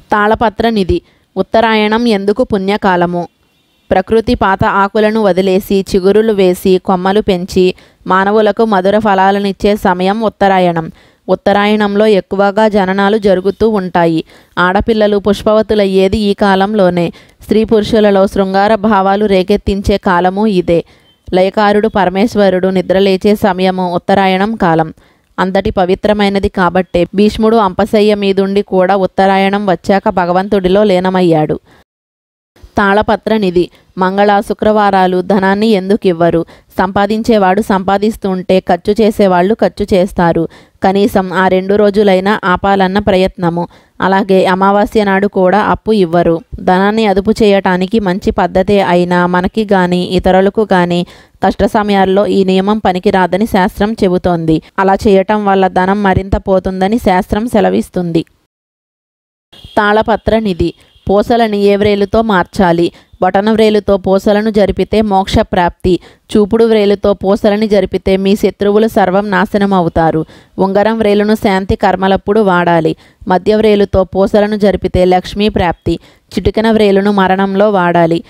తాళపత్ర నిధి ఉత్తరాయణం ఎందుకు పుణ్యకాలము ప్రకృతి పాత ఆకులను వదిలేసి చిగురులు వేసి కొమ్మలు పెంచి మానవులకు మధుర ఫలాలనిచ్చే సమయం ఉత్తరాయణం ఉత్తరాయణంలో ఎక్కువగా జననాలు జరుగుతూ ఉంటాయి ఆడపిల్లలు పుష్పవతులయ్యేది ఈ కాలంలోనే స్త్రీ పురుషులలో శృంగార భావాలు రేకెత్తించే కాలము ఇదే లయకారుడు పరమేశ్వరుడు నిద్రలేచే సమయము ఉత్తరాయణం కాలం అంతటి పవిత్రమైనది కాబట్టే భీష్ముడు అంపశయ్య మీదుండి కూడా ఉత్తరాయణం వచ్చాక భగవంతుడిలో లీనమయ్యాడు తాళపత్ర నిధి మంగళ శుక్రవారాలు ధనాన్ని ఎందుకు ఇవ్వరు సంపాదించేవాడు సంపాదిస్తుంటే ఖర్చు చేసేవాళ్ళు ఖర్చు చేస్తారు కనీసం ఆ రెండు రోజులైనా ఆపాలన్న ప్రయత్నము అలాగే అమావాస్య నాడు కూడా అప్పు ఇవ్వరు ధనాన్ని అదుపు చేయటానికి మంచి పద్ధతే అయినా మనకి గాని ఇతరులకు గాని కష్ట సమయాల్లో ఈ నియమం పనికిరాదని శాస్త్రం చెబుతోంది అలా చేయటం వల్ల ధనం మరింత పోతుందని శాస్త్రం సెలవిస్తుంది తాళపత్ర నిధి పూసలని ఏ వ్రేలుతో మార్చాలి బొటన వ్రేలుతో పూసలను జరిపితే మోక్ష ప్రాప్తి చూపుడు వ్రేలుతో పూసలని జరిపితే మీ శత్రువులు సర్వం నాశనం అవుతారు ఉంగరం వ్రేలును శాంతి కర్మలప్పుడు వాడాలి మధ్య వ్రేలుతో పూసలను జరిపితే లక్ష్మీ ప్రాప్తి చిటికెన వ్రేలును మరణంలో వాడాలి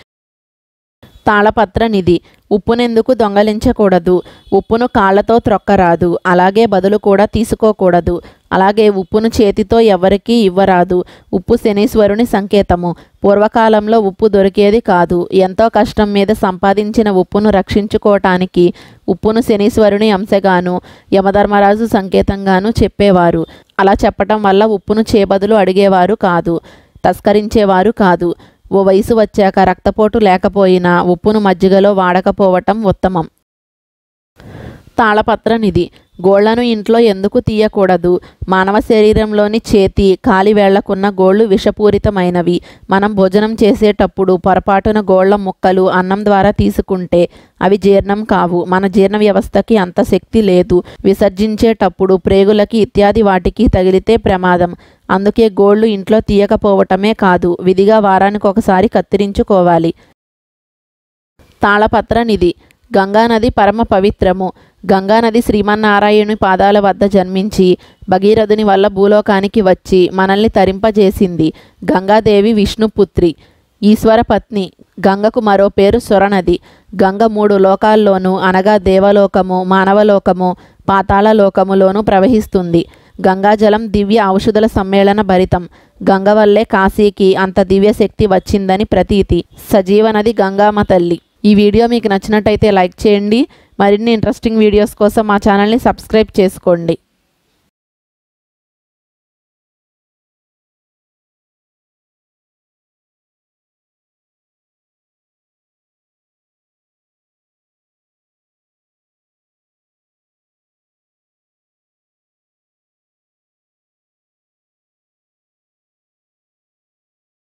తాళపత్ర నిధి ఉప్పునెందుకు దొంగలించకూడదు ఉప్పును కాళ్ళతో త్రొక్కరాదు అలాగే బదులు కూడా తీసుకోకూడదు అలాగే ఉప్పును చేతితో ఎవరికీ ఇవ్వరాదు ఉప్పు శనీశ్వరుని సంకేతము పూర్వకాలంలో ఉప్పు దొరికేది కాదు ఎంతో కష్టం మీద సంపాదించిన ఉప్పును రక్షించుకోవటానికి ఉప్పును శనీశ్వరుని అంశగాను యమధర్మరాజు సంకేతంగాను చెప్పేవారు అలా చెప్పటం వల్ల ఉప్పును చేబదులు అడిగేవారు కాదు తస్కరించేవారు కాదు ఓ వయసు వచ్చాక రక్తపోటు లేకపోయినా ఉప్పును మజ్జిగలో వాడకపోవటం ఉత్తమం తాళపత్ర నిధి గోళ్లను ఇంట్లో ఎందుకు తీయకూడదు మానవ శరీరంలోని చేతి కాలి వేళ్లకున్న గోళ్ళు విషపూరితమైనవి మనం భోజనం చేసేటప్పుడు పొరపాటున గోళ్ల ముక్కలు అన్నం ద్వారా తీసుకుంటే అవి జీర్ణం కావు మన జీర్ణ వ్యవస్థకి అంత శక్తి లేదు విసర్జించేటప్పుడు ప్రేగులకి ఇత్యాది వాటికి తగిలితే ప్రమాదం అందుకే గోళ్ళు ఇంట్లో తీయకపోవటమే కాదు విధిగా వారానికి ఒకసారి కత్తిరించుకోవాలి తాళపత్ర నిధి గంగానది పరమ పవిత్రము గంగానది శ్రీమన్నారాయణుని పాదాల వద్ద జన్మించి భగీరథుని వల్ల భూలోకానికి వచ్చి మనల్ని తరింపజేసింది గంగాదేవి విష్ణుపుత్రి ఈశ్వర పత్ని గంగకు మరో పేరు స్వరనది గంగ మూడు లోకాల్లోనూ అనగా దేవలోకము మానవలోకము పాతాళలోకములోనూ ప్రవహిస్తుంది గంగాజలం దివ్య ఔషధుల సమ్మేళన భరితం గంగ వల్లే కాశీకి అంత దివ్య శక్తి వచ్చిందని ప్రతీతి సజీవనది గంగామ తల్లి ఈ వీడియో మీకు నచ్చినట్టయితే లైక్ చేయండి మరిన్ని ఇంట్రెస్టింగ్ వీడియోస్ కోసం మా ఛానల్ని సబ్స్క్రైబ్ చేసుకోండి